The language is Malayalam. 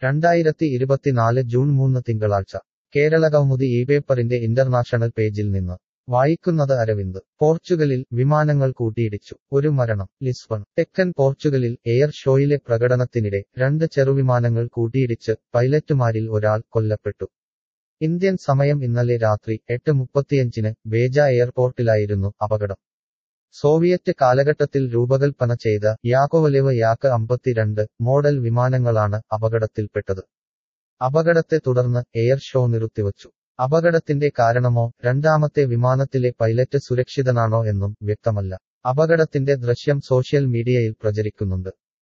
രണ്ടായിരത്തി ഇരുപത്തിനാല് ജൂൺ മൂന്ന് തിങ്കളാഴ്ച കേരള കൗമുദി ഈ പേപ്പറിന്റെ ഇന്റർനാഷണൽ പേജിൽ നിന്ന് വായിക്കുന്നത് അരവിന്ദ് പോർച്ചുഗലിൽ വിമാനങ്ങൾ കൂട്ടിയിടിച്ചു ഒരു മരണം ലിസ്ബൺ തെക്കൻ പോർച്ചുഗലിൽ എയർ ഷോയിലെ പ്രകടനത്തിനിടെ രണ്ട് ചെറുവിമാനങ്ങൾ കൂട്ടിയിടിച്ച് പൈലറ്റുമാരിൽ ഒരാൾ കൊല്ലപ്പെട്ടു ഇന്ത്യൻ സമയം ഇന്നലെ രാത്രി എട്ട് മുപ്പത്തിയഞ്ചിന് ബേജ എയർപോർട്ടിലായിരുന്നു അപകടം സോവിയറ്റ് കാലഘട്ടത്തിൽ രൂപകൽപ്പന ചെയ്ത യാക്കോവലെവ് യാക്ക് അമ്പത്തിരണ്ട് മോഡൽ വിമാനങ്ങളാണ് അപകടത്തിൽപ്പെട്ടത് അപകടത്തെ തുടർന്ന് എയർ ഷോ നിർത്തിവച്ചു അപകടത്തിന്റെ കാരണമോ രണ്ടാമത്തെ വിമാനത്തിലെ പൈലറ്റ് സുരക്ഷിതനാണോ എന്നും വ്യക്തമല്ല അപകടത്തിന്റെ ദൃശ്യം സോഷ്യൽ മീഡിയയിൽ പ്രചരിക്കുന്നുണ്ട്